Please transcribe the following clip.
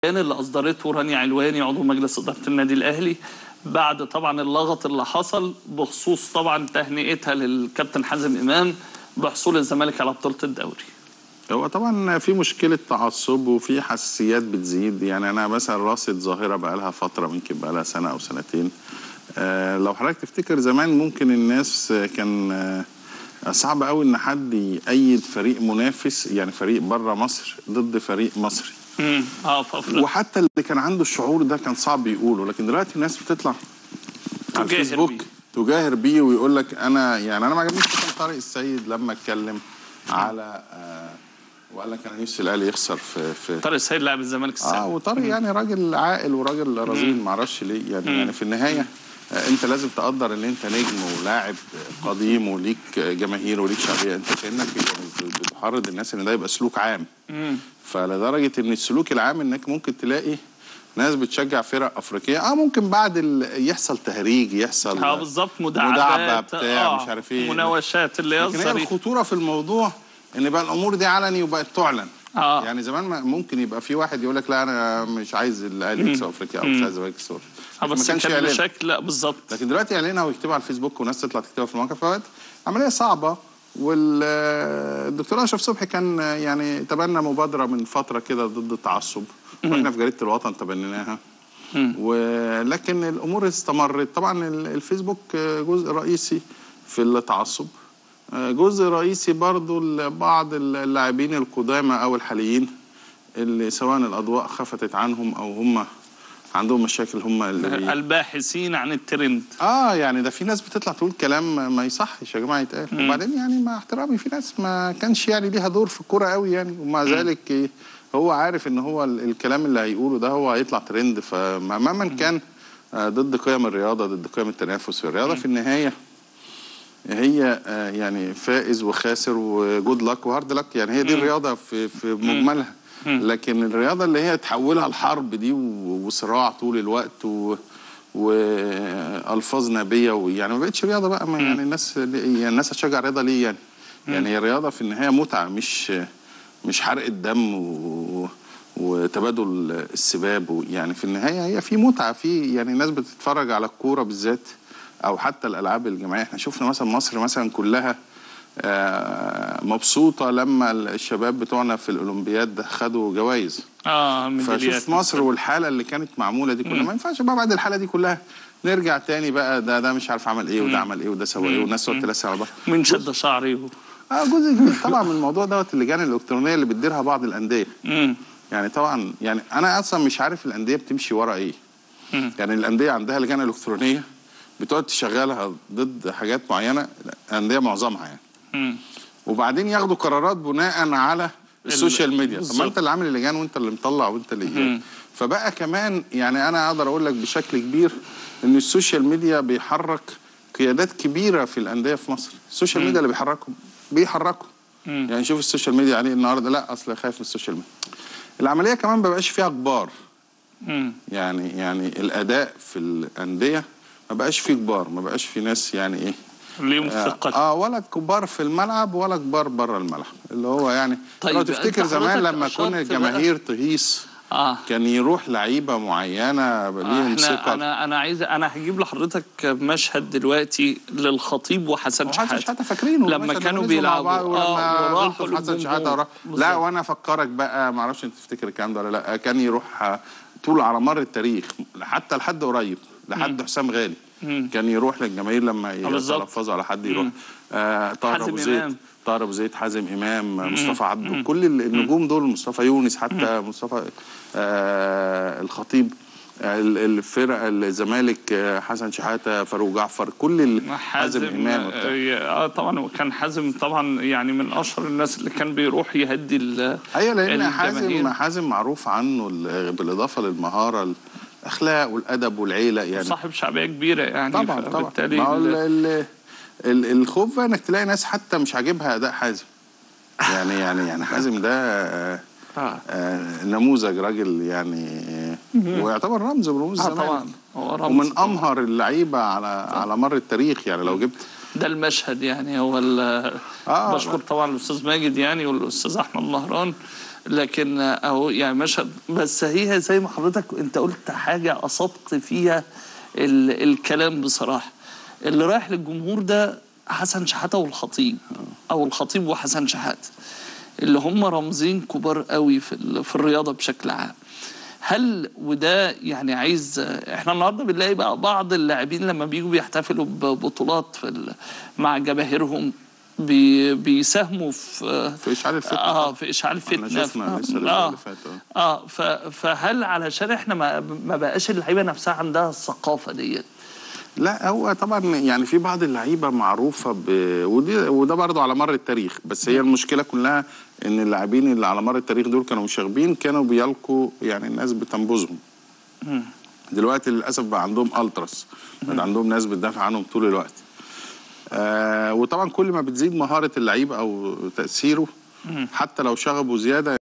اللي اصدرته رانيا علواني عضو مجلس اداره النادي الاهلي بعد طبعا اللغط اللي حصل بخصوص طبعا تهنئتها للكابتن حازم امام بحصول الزمالك على بطوله الدوري هو طبعا في مشكله تعصب وفي حساسيات بتزيد يعني انا مثلا راصد ظاهره بقى لها فتره يمكن بقى لها سنه او سنتين آه لو حضرتك تفتكر زمان ممكن الناس كان آه صعب قوي ان حد يأيد فريق منافس يعني فريق بره مصر ضد فريق مصري امم اه في افريقيا وحتى اللي كان عنده الشعور ده كان صعب يقوله لكن دلوقتي الناس بتطلع على تجاهر الفيسبوك بيه. تجاهر بيه ويقول لك انا يعني انا ما عجبنيش كابتن طارق السيد لما اتكلم على آه وقال لك انا نفسي الاهلي يخسر في في طارق السيد لاعب الزمالك اه السابق وطارق يعني راجل عاقل وراجل رزين ما اعرفش ليه يعني يعني في النهايه آه، انت لازم تقدر ان انت نجم ولاعب قديم وليك جماهير وليك شعبيه انت كانك يعني بتحرض الناس ان ده يبقى سلوك عام فلدرجه ان السلوك العام انك ممكن تلاقي ناس بتشجع فرق افريقيه اه ممكن بعد ال... يحصل تهريج يحصل اه بالظبط مداعبات مداعبه بتاع آه، مش عارف ايه مناوشات اللي هي لكن هي الظريفه الخطوره في الموضوع ان بقى الامور دي علني وبقت تعلن آه. يعني زمان ما- ممكن يبقى في واحد يقول لك لا انا مش عايز الاهلي يكسب افريقيا او مش عايز الزمالك يكسب أفريقيا. آه، لكن بس ما كانش كان يعلنها. بشكل لا بالظبط لكن دلوقتي يعلنها ويكتبها على الفيسبوك وناس تطلع تكتبها في المواقع فوقت عمليه صعبه والدكتور اشرف صبحي كان يعني تبنى مبادره من فتره كده ضد التعصب واحنا في جريده الوطن تبنيناها ولكن الامور استمرت طبعا ال- الفيسبوك جزء رئيسي في التعصب جزء رئيسي برضو لبعض اللاعبين القدامى او الحاليين اللي سواء الاضواء خفتت عنهم او هم عندهم مشاكل هم اللي الباحثين عن الترند اه يعني ده في ناس بتطلع تقول كلام ما يصحش يا جماعه يتقال وبعدين يعني مع احترامي في ناس ما كانش يعني ليها دور في الكوره قوي يعني ومع ذلك إيه، هو عارف ان هو ال- الكلام اللي هيقوله ده هو هيطلع ترند فمهما كان آه، ضد قيم الرياضه ضد قيم التنافس في الرياضه في النهايه هي آه، يعني فائز وخاسر وجود لك وهارد لك يعني هي دي الرياضه في في مجملها لكن الرياضه اللي هي تحولها الحرب دي و- وصراع طول الوقت و والفاظ نابيه ويعني ما بقتش رياضه بقى ما يعني الناس يعني الناس هتشجع الرياضه ليه يعني؟ يعني هي الرياضه في النهايه متعه مش مش حرق الدم و وتبادل السباب و- يعني في النهايه هي في متعه في يعني الناس بتتفرج على الكوره بالذات او حتى الالعاب الجماعيه احنا شفنا مثلا مصر مثلا كلها آه، مبسوطه لما الشباب بتوعنا في الاولمبياد خدوا جوائز اه ميداليات فشوف مصر والحاله اللي كانت معموله دي كلها ما ينفعش بقى بعد الحاله دي كلها نرجع تاني بقى ده ده مش عارف عمل ايه وده عمل ايه وده سوى ايه والناس تقعد تلسع على بعض من شد شعري و... اه جزء كبير طبعا من الموضوع دوت اللجان الالكترونيه اللي بتديرها بعض الانديه مم. يعني طبعا يعني انا اصلا مش عارف الانديه بتمشي ورا ايه مم. يعني الانديه عندها لجان الكترونيه بتقعد تشغلها ضد حاجات معينه الانديه معظمها يعني مم. وبعدين ياخدوا قرارات بناء على السوشيال ميديا طب ما بالظبط. انت اللي عامل اللجان وانت اللي مطلع وانت اللي مم. فبقى كمان يعني انا اقدر اقول لك بشكل كبير ان السوشيال ميديا بيحرك قيادات كبيره في الانديه في مصر السوشيال ميديا اللي بيحركهم بيحركوا مم. يعني شوف السوشيال ميديا عليه النهارده لا اصل خايف من السوشيال ميديا العمليه كمان ما بقاش فيها كبار مم. يعني يعني الاداء في الانديه ما بقاش فيه كبار ما بقاش في ناس يعني ايه ليهم اه, ثقة آه ولا كبار في الملعب ولا كبار بره الملعب اللي هو يعني طيب، لو أنت تفتكر زمان حضرتك لما أشرت كنا بقى- الجماهير تهيص اه كان يروح لعيبه معينه ليهم احنا ثقه انا انا عايز انا هجيب لحضرتك مشهد دلوقتي للخطيب وحسن وحسن شحاته شحاته فاكرينه لما المشهد كانوا نزلوا مع بعض بيلعبوا اه ولما وراحوا غلطوا في حسن شحاته للجمهور. وراح لا بالظبط. وانا افكرك بقى ما اعرفش انت تفتكر الكلام ده ولا لا كان يروح آه، طول على مر التاريخ حتى لحد قريب لحد حسام غالي كان يروح للجماهير لما بالظبط. يتلفظوا على حد يروح آه طاهر حازم ابو زيد إمام. طاهر ابو زيد حازم امام مصطفى عبده كل ال- النجوم دول مصطفى يونس حتى مصطفى آه الخطيب آه، ال- الفرق الزمالك آه، حسن شحاته فاروق جعفر كل ال- حازم امام وبتاع. اه طبعا وكان حازم طبعا يعني من اشهر الناس اللي كان بيروح يهدي ال- ايوه لان حازم الجماهير. حازم معروف عنه ال- بالاضافه للمهاره الاخلاق والادب والعيله يعني صاحب شعبيه كبيره يعني طبعا طبعا فبالتالي ما هو ال- ال- ال- ال- الخوف بقى انك تلاقي ناس حتى مش عاجبها اداء حازم يعني يعني يعني حازم ده آه، آه. آه، نموذج راجل يعني ويعتبر رمز من رموز اه الزمالك طبعا هو رمز ومن طبعاً. امهر اللعيبه على على مر التاريخ يعني لو جبت ده المشهد يعني هو ال- آه، بشكر طبعا الاستاذ ماجد يعني والاستاذ احمد مهران لكن اهو يعني مشهد بس هي زي ما حضرتك انت قلت حاجه اصبت فيها ال الكلام بصراحه اللي رايح للجمهور ده حسن شحاته والخطيب او الخطيب وحسن شحاته اللي هم رمزين كبار قوي في ال- في الرياضه بشكل عام هل وده يعني عايز احنا النهارده بنلاقي بقى بعض اللاعبين لما بيجوا بيحتفلوا ببطولات في ال- مع جماهيرهم بي بيساهموا في في اشعال الفتنه اه في اشعال احنا فتنه شفنا في- لسه الأسبوع اه اللي فات آه. اه ف- فهل علشان احنا ما, ما بقاش اللعيبه نفسها عندها الثقافه ديت لا هو طبعا يعني في بعض اللعيبه معروفه ب... ودي وده برضه على مر التاريخ بس هي المشكله كلها ان اللاعبين اللي على مر التاريخ دول كانوا مشاغبين كانوا بيلقوا يعني الناس بتنبذهم دلوقتي للاسف بقى عندهم التراس بقى عندهم ناس بتدافع عنهم طول الوقت آه وطبعا كل ما بتزيد مهاره اللعيب او تاثيره حتى لو شغبه زياده